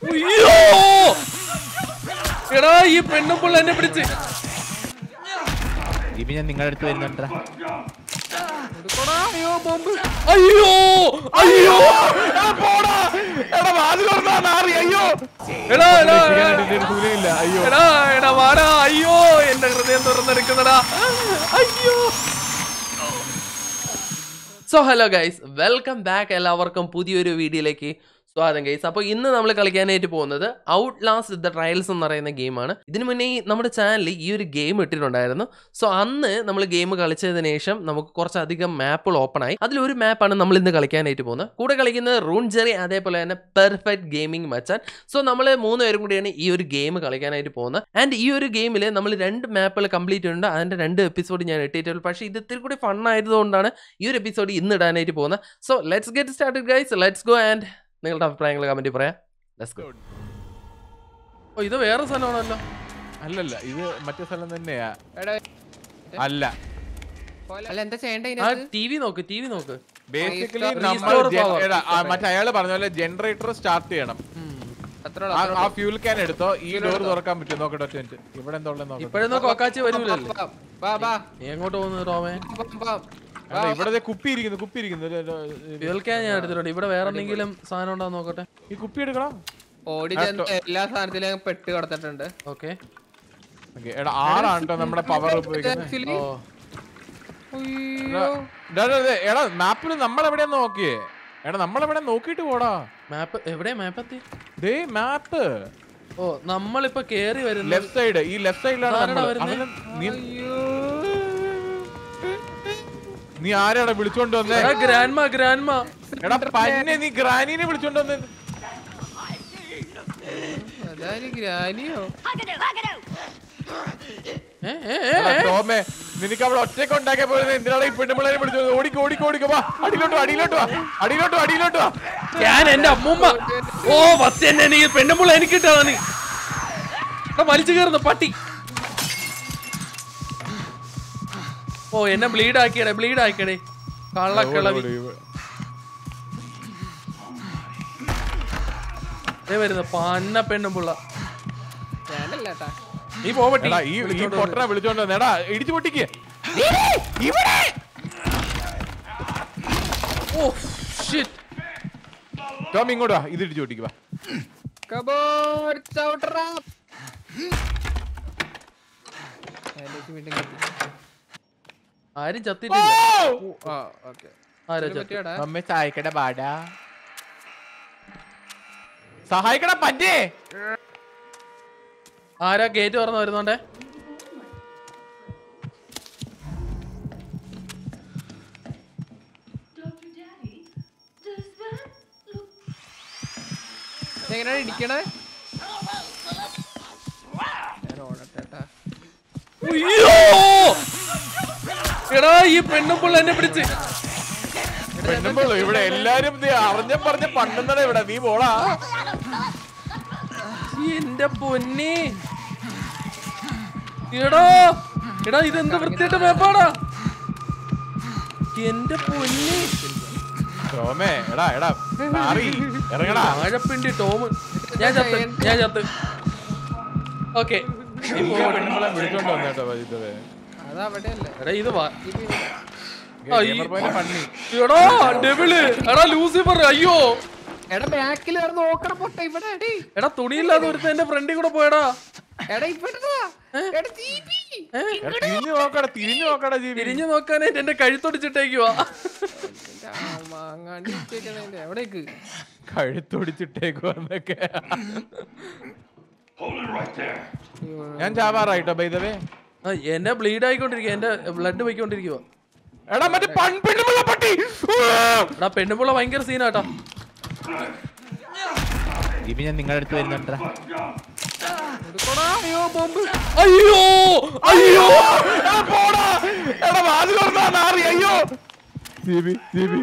അയ്യോ എടാ ഈ പെണ്ണുമ്പോൾ എന്നെ പിടിച്ച് ഇനി ഞാൻ നിങ്ങളുടെ അടുത്ത് വരുന്നുണ്ടാ അയ്യോ ബോംബ് അയ്യോ അയ്യോ അയ്യോ എടാ എടാ എടാ. സൂര്യനില്ല അയ്യോ എടാ എടാ വാടാ അയ്യോ എന്റെ ഹൃദയം തുറന്നെടുക്കുന്നടാ അയ്യോ so hello guys welcome back എല്ലാവർക്കും പുതിയൊരു വീഡിയോയിലേക്ക് സ്വാഗതം ഗൈസ് അപ്പോൾ ഇന്ന് നമ്മൾ കളിക്കാനായിട്ട് പോകുന്നത് ഔട്ട് ലാസ്റ്റ് ദ ട്രയൽസ് എന്ന് പറയുന്ന ഗെയിമാണ് ഇതിനു മുന്നേ ഈ നമ്മുടെ ചാനലിൽ ഈ ഒരു ഗെയിം ഇട്ടിട്ടുണ്ടായിരുന്നു സോ അന്ന് നമ്മൾ ഗെയിം കളിച്ചതിന് ശേഷം നമുക്ക് കുറച്ചധികം മാപ്പുകൾ ഓപ്പൺ ആയി അതിലൊരു മാപ്പാണ് നമ്മൾ ഇന്ന് കളിക്കാനായിട്ട് പോകുന്നത് കൂടെ കളിക്കുന്നത് റൂൺ ജെറി അതേപോലെ തന്നെ പെർഫെക്റ്റ് ഗെയിമിംഗ് മച്ചാൻ സോ നമ്മൾ മൂന്ന് പേരും കൂടിയാണ് ഈ ഒരു ഗെയിം കളിക്കാനായിട്ട് പോകുന്നത് ആൻഡ് ഈ ഒരു ഗെയിമിൽ നമ്മൾ രണ്ട് മാപ്പുകൾ കംപ്ലീറ്റ് ഉണ്ട് അതിൻ്റെ രണ്ട് എപ്പിസോഡ് ഞാൻ ഇട്ടിട്ടുള്ളൂ പക്ഷേ ഇത് ഇത്തിരി കൂടി ഫൺ ആയതുകൊണ്ടാണ് ഈ ഒരു എപ്പിസോഡ് ഇന്ന് ഇടാനായിട്ട് പോകുന്നത് so let's get started guys let's go and നിങ്ങളുടെ അഭിപ്രായങ്ങൾ കമൻറ്റ് പറയാം ലെറ്റ്സ് ഗോ ഓ ഇത് വേറെ സ്ഥലമാണല്ലോ അല്ലല്ല ഇത് മറ്റേ സ്ഥലം തന്നെയാ എടാ, അല്ല അല്ല എന്താ ചെയ്യണ്ടേ ആ ഇതിനകത്ത്? ടി വി നോക്ക് ടി വി നോക്ക് ബേസിക്കലി Restore നമ്മൾ gen- power. എടാ, ആ, മറ്റേ അയാള് പറഞ്ഞ പോലെ ജനറേറ്റർ സ്റ്റാർട്ട് ചെയ്യണം അത്രേ ഉള്ളൂ, ആ- അത്രേ ആ ഉള്ളൂ. ഫ്യൂൽ ക്യാൻ എടുത്തോ ഈ ഡോർ തുറക്കാൻ പറ്റും നോക്കട്ടെ ഒറ്റ മിനിറ്റ് ഇവിടെ എന്താ ഉള്ളത് നോക്കട്ടെ ഇപ്പോഴൊന്നും കൊക്കാച്ചി വരൂലല്ലോ വാ, വാ, വാ, നീ എങ്ങോട്ട് പോകുന്നു റോമേ വാ, വാ. എടാ, ഇവിടെ ദേ കുപ്പി ഇരിക്കുന്നു കുപ്പി ഇരിക്കുന്നു ഇത് ഇത് കേൾക്കാൻ ഞാൻ എടുത്തിട്ടുണ്ട് ഇവിടെ വേറെ എന്തെങ്കിലും സാധനം ഉണ്ടോ നോക്കട്ടെ ഈ കുപ്പി എടുക്കണം ഓടി ചെന്ന് എല്ലാ സാധനത്തിലും അങ്ങ് പെട്ട് കിടത്തിട്ടുണ്ട് ഓക്കെ ഓക്കേ, എടാ ആറാണ് കേട്ടോ നമ്മുടെ പവർ ഉപയോഗിക്കുന്നത് Actually, ഓ ഉയ്യോ. എടാ, എടാ, എടാ, എടാ മാപ്പിൽ നമ്മൾ എവിടെയാ നോക്കിയേ എടാ നമ്മൾ എവിടെ നോക്കിയിട്ട് പോടാ മാപ്പ് എവിടെയാ മാപ്പ് എത്തി ദേ മാപ്പ് ഓ നമ്മളിപ്പോ കേറി വരുന്നത് ലെഫ്റ്റ് സൈഡ് ഈ ലെഫ്റ്റ് സൈഡിലാണ് ആരെടാ നമ്മൾ വരുന്നേ? അവനെ നീ നീ ആരാടാ വിളിച്ചോണ്ട് വന്നേ എടാ ഗ്രാൻഡ്മ ഗ്രാൻഡ്മ എടാ പന്നെ നീ ഗ്രാനീനെ വിളിച്ചോണ്ട് വന്നേ അതാര് ഗ്രാനിയോ ഏ ഏ ഏ എടാ, ടോമേ നിനക്ക് അവിടെ ഒറ്റയ്ക്ക് ഉണ്ടാക്കിയ പോലെ എന്തിനാണ് ഈ പെണ്ണുപിള്ളേരെ വിളിച്ചത് ഓടിക്കോ ഓടിക്കോ ഓടിക്കോ വാ അടിയിലോട്ട് വാ, അടിയിലോട്ട് വാ അടിയിലോട്ട് വാ, അടിയിലോട്ട് വാ ഞാൻ എന്റെ അമ്മൂമ്മ ഓ ഫസ്റ്റ് എന്നെ എനിക്ക് പെണ്ണുമ്പോൾ എനിക്ക് കിട്ടാ നീ എടാ വലിച്ചു കയറുന്നു പട്ടി ഓ എന്നെ ബ്ലീഡ് ആക്കിയടേ ബ്ലീഡ് ആക്കിയടേ കള്ളക്കിളവി ഓടി, ഓടി. ദേ വരുന്നു പന്ന പെണ്ണുമ്പുള്ള ഞാനല്ല കേട്ടാ നീ പോ പട്ടി എടാ ഈ ഈ പൊട്ടനെ വിളിച്ചോണ്ട് വന്നേ എടാ ഇടിച്ചു പൊട്ടിക്ക് ഇവിടെ ഓ ഷിറ്റ് ടോം ഇങ്ങോട്ട് വാ ഇത് ഇടിച്ചു പൊട്ടിക്ക് വാ കബോർഡ് ചവിട്ടറാ. അതിലേക്ക് വീണ്ടും കത്തി. ആരും ചത്തിട്ടില്ല ആ, okay. ആരാ ഇതിനെ ചത്തി പറ്റിയാടാ? അമ്മ സഹായിക്കട പാടാ സഹായിക്കട പറ്റേ ആരാ ഗേറ്റ് തുറന്ന് വരുന്നോണ്ടേ Dr. Daddy, does that look ഇതെങ്ങനെയാണ് ഇടിക്കണേ ഞാൻ ഓടട്ടെ കേട്ടാ. അയ്യോ എടാ ഈ പെണ്ണുമ്പോൾ എന്നെ പിടിച്ച് പെണ്ണുമ്പോളൂ ഇവിടെ എല്ലാരും ദേ അറിഞ്ഞ പറഞ്ഞ പണ്ടുന്നട ഇവിടെ നീ പോടാ എന്റെ പൊന്നെ എടാ എടാ ഇതെന്ത് വൃത്തിയായിട്ട് മേപ്പാടാ എന്റെ പൊന്നെ ടോമേ എടാ എടാ മാറി ഇറങ്ങടാ വാഴപ്പിണ്ടി ടോമ് ഞാൻ ചത്ത് ഞാൻ ചത്ത് ഓക്കെ ഈ പെണ്ണുമ്പോളെ വിളിച്ചോണ്ട് വന്നേട്ടോ ഇതേ അത് അവിടെയല്ലേ എടാ ഇത് വാ ഗെയിമർ പോയിന്റ് പണ്ണി എടാ ഡെവിള് എടാ ലൂസിഫർ അയ്യോ എടാ ബാക്കിൽ വേറെ നോക്കണ പൊട്ട ഇവിടെ എടി എടാ തുണിയില്ലാതെ ഒരുത്ത എന്റെ ഫ്രണ്ടിൽ കൂടെ പോയടാ എടാ ഇവിടെ വാ. എടാ ജീബി ഏ? എടാ, തിരിഞ്ഞു നോക്കടാ തിരിഞ്ഞു നോക്കടാ ജീവി തിരിഞ്ഞു നോക്കാനായിട്ട് എന്റെ കഴുത്തൊടിച്ചിട്ടേക്കുവാ മാങ്ങാണ്ടി വെച്ചേക്കണേന്റെ എവിടേക്ക് കഴുത്തൊടിച്ചിട്ടേക്ക് വന്നൊക്കെ ഞാൻ ചാവാറായിട്ടോ ബൈദവേ ആ, എന്നെ ബ്ലീഡ് ആയിക്കൊണ്ടിരിക്കുക എന്റെ ബ്ലഡ് പോയിക്കൊണ്ടിരിക്കുക എടാ മറ്റേ പൺപിണ്ണുമുള്ള പട്ടി എടാ പെണ്ണുപിള്ള ഭയങ്കര സീനാട്ടാ ഇനി ഞാൻ നിങ്ങളുടെ അടുത്ത് വരുന്നുണ്ടാ അയ്യോ ബോംബ് അയ്യോ അയ്യോ പോടാ എടാ വാതിൽ തുറന്നാ നാറി അയ്യോ ദീപി ദീപി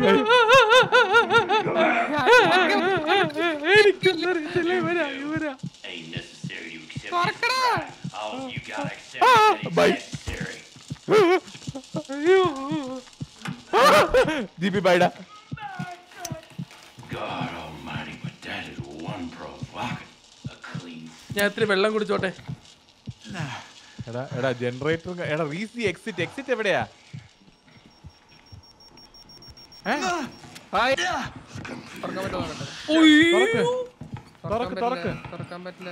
എനിക്കൊന്നും അറിയത്തില്ല ഇവരാ ഇവരാ ain't necessary to accept തുറക്കടാ all you gotta accept that it's bye. necessary. അയ്യോ Deepi ബൈഡ God almighty, but that is one provocative. ഞാൻ ഇത്തിരി വെള്ളം കുടിച്ചോട്ടെ എടാ എടാ ജനറേറ്റർ എടാ റീസി എക്സിറ്റ് എക്സിറ്റ് എവിടെയാ ഏ? ഹായ് തുറക്കാൻ പറ്റുമോ നോക്കട്ടെ. ഉയ്യോ. തുറക്ക് തുറക്കാൻ തുറക്ക് പറ്റില്ല, തുറക്കാൻ പറ്റില്ല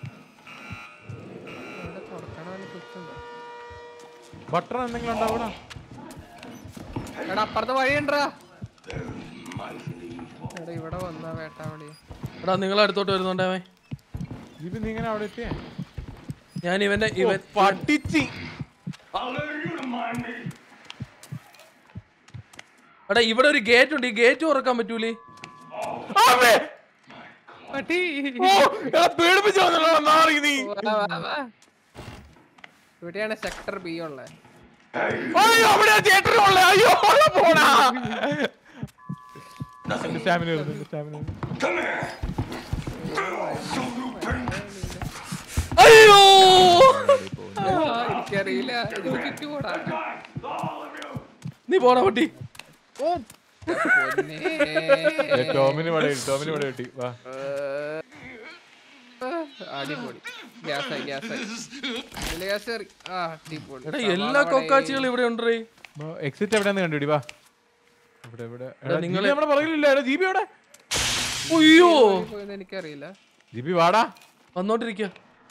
ഇവിടെ തുറക്കണ വല്ല switch ഉണ്ടോ? ബട്ടൺ എന്തെങ്കിലും ഉണ്ടാവൂടാ എടാ അപ്പുറത്തെ വഴിയുണ്ടാ എടാ ഇവിടെ വന്നാ വേട്ടാവളി എടാ നിങ്ങൾ അടുത്തോട്ട് വരുന്നുണ്ടേ അവൻ ഇത് നീ ഇങ്ങനെ അവിടെ എത്തിയേ ഞാൻ ഇവന്റെ ഇവൻ പട്ടിച്ചി I'll learn you to mind me. എടാ ഇവിടെ ഒരു ഗേറ്റ് ഉണ്ട് ഈ ഗേറ്റ് തുറക്കാൻ പറ്റൂലേ ആമേ. പട്ടി ഓ, എടാ പേടിപ്പിച്ചു വന്നല്ലോ മാറി നീ വാ, വാ, വാ. ഇവിടെയാണ് സെക്ടർ ബി ഉള്ളത് അയ്യോ അവിടെ തിയേറ്ററിലുള്ള അയ്യോ അവിടെ പോടാ എന്റെ സ്റ്റാമിന വരുന്നു എന്റെ സ്റ്റാമിന Come here. അയ്യോ എനിക്കറിയില്ല ഇതിന് ചുറ്റുകൂടാ All of you. നീ പോടാ പട്ടി ഓ പൊന്നേ. ടോമിന് പട ടോമിന് പട കിട്ടി വാ അടിപൊളി ഗ്യാസായി ഗ്യാസായി ഇതില് ഗ്യാസ് കയറി ആ അടിപൊളി എടാ എല്ലാ കൊക്കാച്ചികളും ഇവിടെ ഉണ്ടേ എക്സിറ്റ് എവിടെയാന്ന് കണ്ടുപിടി വാ ഇവിടെ ഇവിടെ നിങ്ങള് നിങ്ങളെ നമ്മുടെ പുറകിലില്ല എടാ ജിബി എവിടെ അയ്യോ പോയെന്ന് എനിക്കറിയില്ല ജിബി വാടാ വന്നോണ്ടിരിക്ക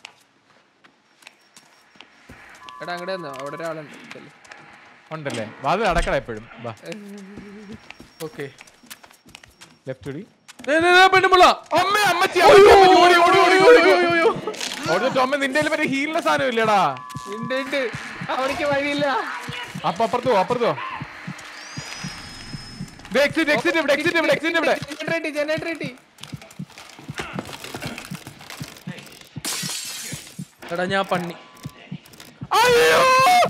എടാ അങ്ങടെ വന്നോ അവിടെ ഒരാളുണ്ട് ചെല്ല്. ഉണ്ടല്ലേ വാതിൽ അടക്കട എപ്പോഴും വാ ഓക്കെ ലെഫ്റ്റ് ഓടി പെണ്ണുമുള്ള അമ്മ അമ്മച്ചി അമ്മച്ചി, അമ്മച്ചി, ഓടി ഓടി ഓടി ഓടി ഓടി ഓടി ടോമ നിന്റെ കയ്യിൽ മറ്റേ ഹീലിന്റെ സാധനം ഇല്ലടാ ഉണ്ട് ഉണ്ട് അവിടേക്ക് വഴിയില്ല അപ്പൊ അപ്പുറത്ത് പോ അപ്പുറത്ത് പോ എക്സിറ്റ് എക്സിറ്റ് ഇവിടെ എക്സിറ്റ് ഇവിടെ എക്സിറ്റ് ഇവിടെ ജനറേറ്റർ കിട്ടി ജനറേറ്റർ കിട്ടി എടാ ഞാൻ പണ്ണി അയ്യോ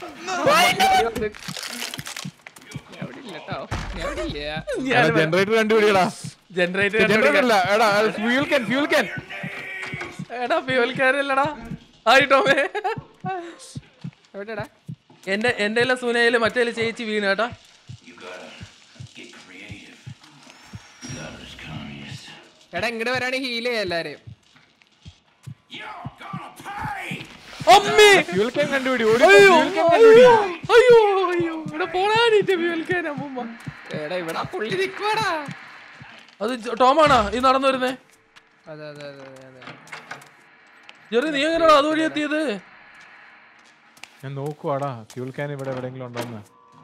അവിടെ ഇല്ല കേട്ടോ അവിടെ ഇല്ല ജനറേറ്റർ കണ്ടുപിടിയടാ ജനറേറ്റർ ജനറേറ്റർ അല്ല എടാ ഫ്യൂൽ ക്യാൻ ഫ്യൂൽ ക്യാൻ എടാ ഫ്യൂൽക്കാരല്ലടാ ആയിട്ടോമേ എവിടെടാ എന്റെ എന്റെ സൂനയില് മറ്റേ ചേച്ചി വീണ് കേട്ടാ You gotta get creative. God is communist. എടാ ഇങ്ങോട്ട് വരാണെങ്കിൽ ഹീൽ ചെയ്യാം എല്ലാരെയും You're gonna pay! അമ്മേ ഫ്യൂൽ ക്യാൻ കണ്ടുപിടി ഓടി അയ്യോ ഫ്യൂൽ ക്യാൻ കണ്ടുപിടി അയ്യോ അയ്യോ അയ്യോ ഇവിടെ പോണാനിട്ട് ഫ്യൂൽക്കാൻ അമ്മൂമ്മ എടാ ഇവിടെ ആ പുള്ളി നിക്കുവാടാ അത് ജോ- ടോമാണാ ഈ നടന്നു വരുന്നേ അതെ അതെ അതെ അതെ അതെ ജെറി നീ എങ്ങനെയാ അതുവഴി എത്തിയത് ഞാൻ നോക്കുവാടാ ഫ്യൂൽ ക്യാൻ ഇവിടെ എവിടെയെങ്കിലും ഉണ്ടോന്ന്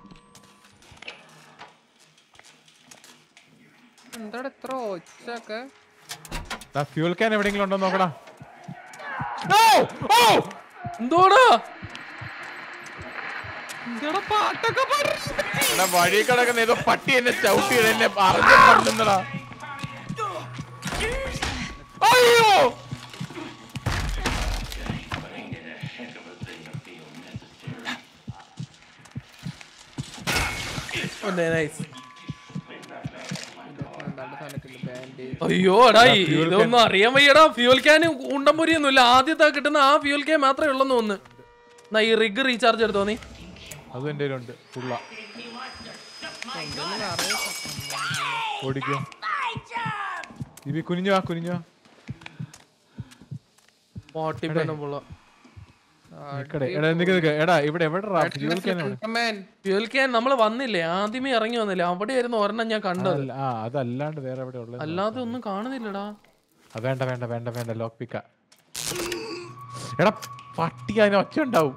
എന്താടാ ഇത്ര ഒച്ചൊക്കെ ഫ്യൂൽ ക്യാൻ എവിടെയെങ്കിലും ഉണ്ടോ നോക്കടാ എന്തോടാ എന്താടാ പാട്ടൊക്കെ പാടി എടാ വഴി കിടക്കുന്ന ഏതോ പട്ടി എന്നെ ചവിട്ടി എന്നെ അറിഞ്ഞിട്ടുണ്ടെന്നടാ അയ്യോ നൈസ് എന്താണ്ട് സാധനത്തില് ബാൻഡേജ് അയ്യോ എടാ ഈ- ഇതൊന്നും അറിയാൻ വയ്യടാ ഫ്യൂൽ ക്യാൻ ഉണ്ടംപൊരിയൊന്നും ഇല്ല ആദ്യത്തെ കിട്ടുന്ന ആ ഫ്യൂൽ ക്യാൻ മാത്രമേ ഉള്ളെന്ന് തോന്നുന്നു എന്നാ ഈ റിഗ് റീചാർജ് എടുത്തോ നീ അതും എന്റെ കയ്യിലുണ്ട് ഫുള്ള ഓടിക്കോ ഇബി കുനിഞ്ഞു വാ കുനിഞ്ഞു വാ പാട്ടി പെണ്ണുമ്പുള്ള നിക്കടെ എടാ നിക്ക് നിക്ക് എടാ ഇവിടെ എവിടെ ഫ്യൂൽ ക്യാൻ എവിടെ മാൻ ഫ്യൂൽ ക്യാൻ നമ്മൾ വന്നില്ലേ ആദ്യമേ ഇറങ്ങി വന്നില്ലേ അവിടെയായിരുന്നു ഒരെണ്ണം ഞാൻ കണ്ടത് അതല്ല- ആ അതല്ലാണ്ട് വേറെ എവിടെ ഉള്ളത് അല്ലാതെ ഒന്നും കാണുന്നില്ലടാ ആ, വേണ്ട വേണ്ട വേണ്ട വേണ്ട ലോക്ക് പിക്ക എടാ പട്ടി അതിന് ഒച്ച ഉണ്ടാവും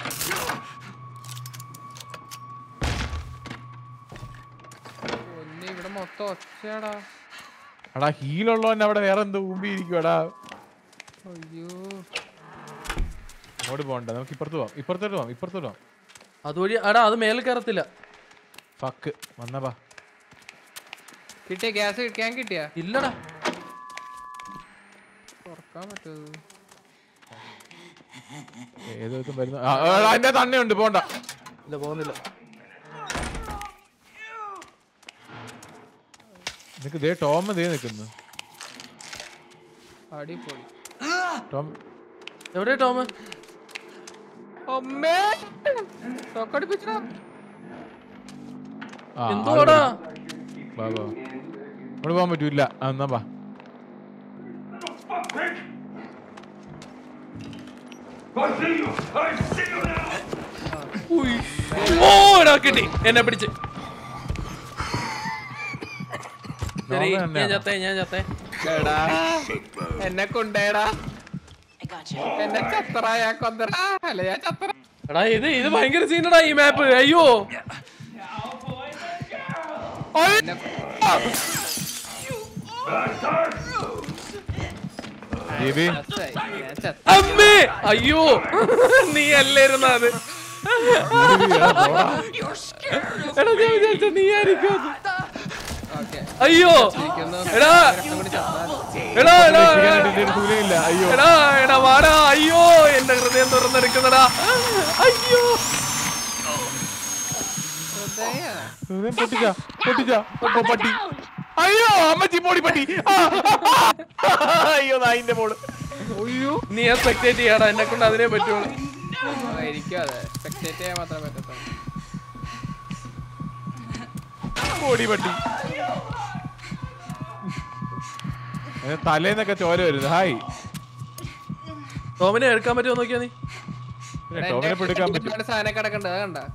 ഒന്നേ ഇവിടെ മൊത്തം ഒച്ചയാടാ എടാ ഹീലുള്ളവൻ അവിടെ വേറെ എന്തോ ഊമ്പി ഇരിക്കുവാടാ അയ്യോ അങ്ങോട്ട് പോകണ്ട നമുക്ക് ഇപ്പുറത്ത് പോവാം ഇപ്പുറത്തോട്ട് പോവാം ഇപ്പുറത്തോട്ട് പോവാം അതുവഴി എടാ അത് മേലെ കയറത്തില്ല ഫക്ക് വന്നപ്പാ കിട്ടിയ ഗ്യാസ് കിട്ടിയാൻ കിട്ടിയാ ഇല്ലടാ തുറക്കാൻ പറ്റുമോ ഏതോ ഇതും വരുന്നു ആ, ആ, എടാ, അതിന്റെ തന്നെയുണ്ട് പോണ്ട ഇല്ല പോകുന്നില്ല നിനക്ക് ദേ ടോം ദേ നിൽക്കുന്നു അടിപൊളി ടോം എവിടെ ടോമ് അമ്മേ തൊക്കടിപ്പിച്ചാ ആ, എന്തോടാ വാ വാ അങ്ങോട്ട് പോകാൻ പറ്റൂല ആ, എന്നാ വാ I see you! I see you now! ഓ എടാ കിട്ടി എന്നെ പിടിച്ച് ശരി നോർമൽ ഞാൻ തന്നെയാണോ? ചത്തേ ഞാൻ ചത്തേ എടാ എന്നെ കൊണ്ടേടാ എന്നെ ചത്തറ ഞാൻ കൊന്തറ അല്ല ഞാൻ ചത്തറ എടാ ഇത് ഇത് ഭയങ്കര സീനടാ ഈ മാപ്പ് അയ്യോ ജിബി ചത്തായി. ഞാൻ ചത്ത അമ്മേ അയ്യോ നീ അല്ലായിരുന്നു അത് എടാ ഞാൻ വിചാരിച്ച നീ ആയിരിക്കും അത്. ഓക്കെ അയ്യോ എടാ കൂടി ചത്താലോ എടാ എടാ രക്ഷിക്കാനായിട്ട് ഒരു സൂര്യമില്ല അയ്യോ എടാ എടാ വാടാ അയ്യോ എന്റെ ഹൃദയം തുറന്നെടുക്കുന്നടാ അയ്യോ ഹൃദയ ഹൃദയം പൊട്ടിച്ചാ പൊട്ടിച്ചാ ഓ, പട്ടി അയ്യോ അമ്മച്ചി പോടി പട്ടി ആ, അയ്യോ നായിന്റെ മോള് അയ്യോ നീ ആ സ്പെക്ടേറ്റ് ചെയ്യാടാ എന്നെ കൊണ്ട് അതിനെ പറ്റുള്ളൂ എനിക്കും അതെ സ്പെക്ടേറ്റ് ചെയ്യാൻ മാത്രമേ പറ്റത്തുള്ളൂ പോടി പട്ടി ഏ, തലേന്നൊക്കെ ചോര വരുന്നു ഹായ് ടോമിനെ എടുക്കാൻ പറ്റുമോ നോക്കിയാ നീ ഏ, ടോമിനെ പിടിക്കാൻ പറ്റും ഒരുപാട് സാധനം കിടക്കണ്ട അത് കണ്ട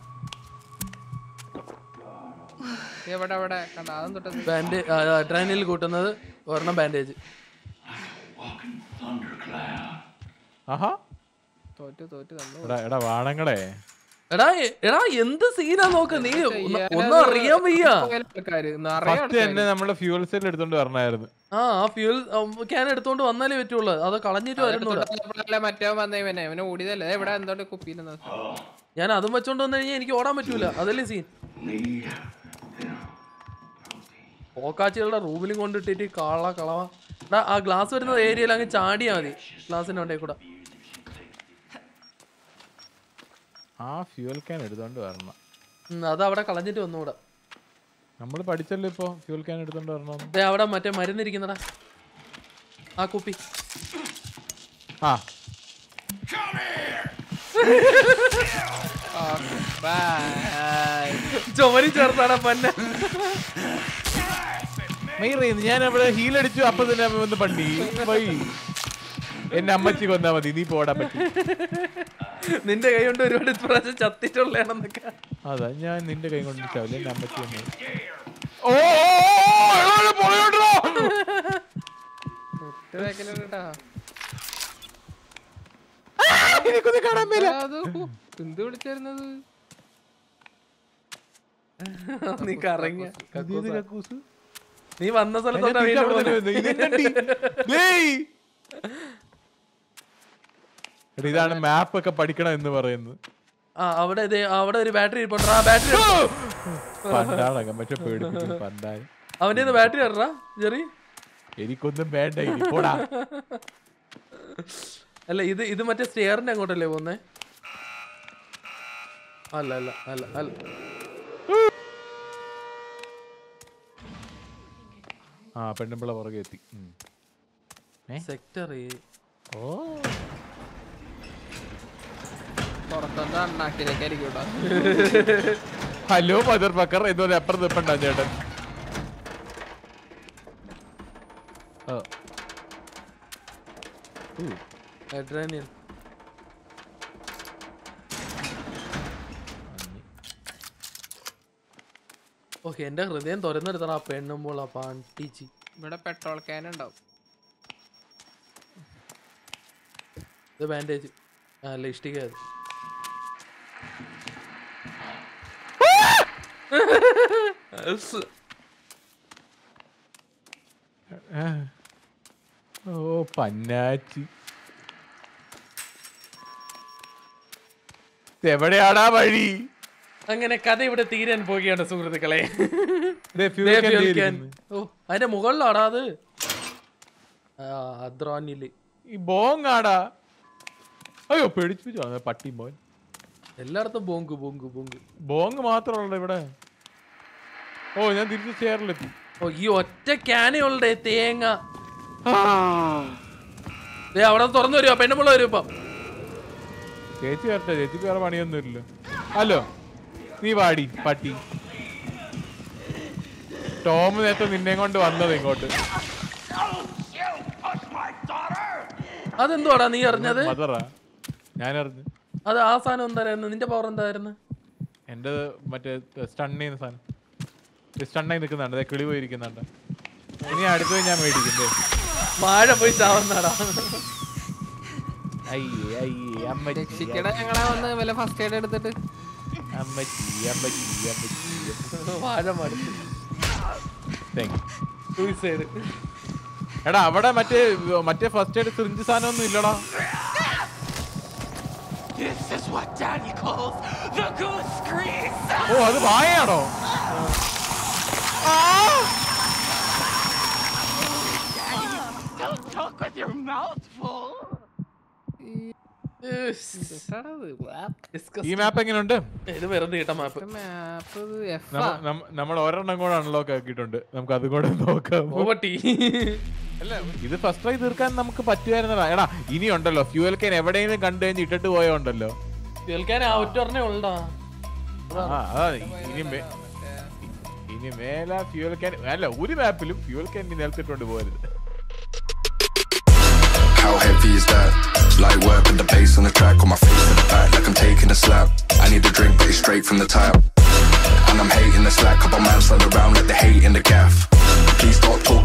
എവിടെ എവിടെ കണ്ട അതും തൊട്ടത് ബാൻഡ് ട്രെയിനിൽ കൂട്ടുന്നത് ഒരെണ്ണം ബാൻഡേജ് Walking thundercloud. ആഹാ തോറ്റു തോറ്റു തന്നു എടാ എടാ വാണങ്ങളെ എടാ എ- എടാ എന്ത് സീനാ നോക്ക് നീ ഒന്ന് ഒന്നും അറിയാൻ വയ്യ ഫസ്റ്റ് തന്നെ നമ്മള് ഫ്യൂൽ സെൽ എടുത്തോണ്ട് വരണായിരുന്നു ആ ആ ഫ്യൂൽ ക്യാൻ എടുത്തോണ്ട് വന്നാലേ പറ്റുള്ളൂ അത് കളഞ്ഞിട്ട് വരുന്നൂടാ മറ്റേ വന്ന ഇവനെ ഇവനെ ഓടിയതല്ലേ ദേ ഇവിടെ എന്തോണ്ട് കുപ്പിയിലെന്ന് ഞാൻ അതും വെച്ചോണ്ട് വന്നു കഴിഞ്ഞാൽ എനിക്ക് ഓടാൻ പറ്റൂല അതല്ലേ സീൻ Need ഓക്കാച്ചികളുടെ റൂമിലും കൊണ്ടിട്ടിട്ട് കള കളവ എടാ ആ ഗ്ലാസ് വരുന്ന ഏരിയയിൽ അങ്ങ് ചാടിയാ മതി ഗ്ലാസിന്റെ ഉണ്ടേ കൂടെ ആ ഫ്യൂൽ ക്യാൻ എടുത്തോണ്ട് വരണം ഉം, അത് അവിടെ കളഞ്ഞിട്ട് വന്നൂടാ നമ്മൾ പഠിച്ചല്ലോ ഇപ്പൊ ഫ്യൂൽ ക്യാൻ എടുത്തോണ്ട് വരണം ദേ അവിടെ മറ്റേ മരുന്നിരിക്കുന്നടാ ആ കുപ്പി ആ ചുമരി ചേർത്താടാ പന്നെ മെയ്റേന്ന് ഞാൻ അവിടെ ഹീൽ അടിച്ചു അപ്പൊ തന്നെ അവൻ വന്ന് പണ്ടി വൈ എന്നെ അമ്മച്ചി കൊന്നാ മതി നീ പോടാൻ പറ്റി നിന്റെ കൈ കൊണ്ട് ഒരുപാട് പ്രാവശ്യം ചത്തിട്ടുള്ളതാണെന്നൊക്കെ അതാ ഞാൻ നിന്റെ കൈ കൊണ്ട് ചാവില്ല എന്റെ അമ്മച്ചി വന്നു ഓ ഓ, ഓ, എടാ, എടാ, പുറകോട്ടോ. കേട്ടാ എനിക്കൊന്നും കാണാൻ മേല അത് ഹു, എന്ത് വിളിച്ചായിരുന്നത് നീ കറങ്ങി ഇതേത് കക്കൂസ്? നീ വന്ന എന്നെ സ്ഥലത്തോട്ടാ തിരിച്ച് വീണ്ടും അവിടെ തന്നെ പോകുന്നത്. വന്നു. ഇതെന്നെ ടീ- ഡേയ്. എടാ, ഇതാണ് മാപ്പ് ഒക്കെ പഠിക്കണം എന്ന് പറയുന്നത് ആ അവിടെ ദേ, അവിടെ ഒരു ബാറ്ററി ഇരിപ്പുണ്ട് ആ ബാറ്ററി പണ്ടാളകം പക്ഷെ പേടിപ്പിക്കുന്നു പണ്ടായി അവന്റെ ബാറ്ററി ഇടറാ ജെറി എനിക്കൊന്നും വേണ്ട ഇനി പോടാ അല്ല ഇത് ഇത് മറ്റേ സ്റ്റെയറിന്റെ അങ്ങോട്ടല്ലേ പോന്നേ അല്ല അല്ല അല്ല അല്ല ആ പെണ്ണുമ്പിള്ള പുറകെ എത്തി ഉം. സെക്ടർ ഓ പുറത്തൊന്നും അണ്ണാക്കിലേക്കായിരിക്കും കേട്ടോ ഹലോ മദർ ബക്കർ എന്നൊരു അപ്പുറം നിപ്പണ്ടാ ചേട്ടൻ ഓ. ഊ. അഡ്രാനിയൻ ഓക്കെ എന്റെ ഹൃദയം തുറന്നെടുത്തടാ പെണ്ണുമ്പോൾ ആ പാണ്ടിച്ചി ഇവിടെ പെട്രോൾ ക്യാൻ ഉണ്ടാവും ഇത് ബാൻഡേജ് ആ അല്ല ഇഷ്ടിക അത് ആ. ഓ പന്നാച്ചി ഇത് എവിടെയാടാ വഴി അങ്ങനെ കഥ ഇവിടെ തീരാൻ പോകുകയാണ് സുഹൃത്തുക്കളെ ദേ, fuel they can fuel they can. ഇരിക്കുന്നു. ഓ അതിന്റെ മുകളിലാടാ അത് ആ അദ്രോനില് ഈ ബോങ്ങാടാ അയ്യോ പേടിച്ചു പോയി. പട്ടി മോൻ എല്ലായിടത്തും ബോങ്ക് ബോങ്ക് ബോങ്ക് ബോങ് മാത്രമല്ല ഇവിടെ ഓ ഞാൻ തിരിച്ച് ചേറിലെത്തി ഓ ഈ ഒറ്റ ക്യാനുകളുടെ തേങ്ങ ദേ അവിടെ തുറന്നു വരുവാ പെണ്ണുമുള്ള വരും ഇപ്പം ചേച്ചി വരട്ടെ ചേച്ചിക്ക് വേറെ പണിയൊന്നും ഇല്ലല്ലോ ഹലോ നീ വാടി പട്ടി ടോം നേരത്തെ നിന്നെ കൊണ്ട് വന്നത് ഇങ്ങോട്ട് അതെന്തുവാടാ നീ അറിഞ്ഞത് മദറാ ഞാനറിഞ്ഞു അത് ആ സാധനം എന്തായിരുന്നു നിന്റെ പവർ എന്തായിരുന്നു എന്റെ മറ്റേ സ്റ്റൺ ചെയ്യുന്ന സാധനം സ്റ്റണ്ണായി നിൽക്കുന്നുണ്ട് ദേ കിളി പോയിരിക്കുന്നുണ്ട് ഇനി അടുത്തത് ഞാൻ മേടിക്കും വാഴ പോയി ചാവുന്നാടാ അയ്യേ അയ്യേ അമ്മച്ചി രക്ഷിക്കട ഞങ്ങളെ വന്ന് വല്ല ഫസ്റ്റ് എയ്ഡ് എടുത്തിട്ട് അമ്മച്ചി അമ്മച്ചി അമ്മച്ചി വാഴ മടുത്തു താങ്ക് യു സൂയിസൈഡ് എടാ അവിടെ മറ്റേ മറ്റേ ഫസ്റ്റ് എയ്ഡ് സിറിഞ്ച് സാധനം ഒന്നും ഇല്ലടാ This is what Daddy calls the goose grease! ഓ അത് വായയാണോ Don't talk with your mouth full! ഈ മാപ്പ് എങ്ങനെയുണ്ട് ഇത് വെറുതെ കിട്ടാൻ മാപ്പ് മാപ്പ് നമ്മ- നമ്മ- നമ്മൾ ഒരെണ്ണം കൂടെ അൺലോക്ക് ആക്കിയിട്ടുണ്ട് നമുക്ക് അത് കൂടെ നോക്കാം പോവട്ടി അല്ല ഇത് ഫസ്റ്റ് ട്രൈ തീർക്കാൻ നമുക്ക് പറ്റുമായിരുന്നടാ എടാ ഇനി ഉണ്ടല്ലോ ഫ്യൂവൽ കെയിൻ എവിടെയെങ്കിലും കണ്ടു കഴിഞ്ഞ് ഇട്ടിട്ട് പോയ ഉണ്ടല്ലോ കേൾക്കാൻ ആ ഒറ്റൊരെണ്ണേ ഉള്ളടാ ആ, അതാ ഇനി മേ- ഇനി മേല ഫ്യൂവൽ ക്യാൻ അല്ല ഒരു മാപ്പിലും ഫ്യൂവൽ ക്യാൻ നിലത്തിട്ടുണ്ട് പോകരുത് How heavy is that? Light work with the bass on the track, on my face to the back like I'm taking a slap. I need a drink, but it's straight from the tap. And I'm hating the slack, couple man slide around like the hate in the gaff. Please stop talking.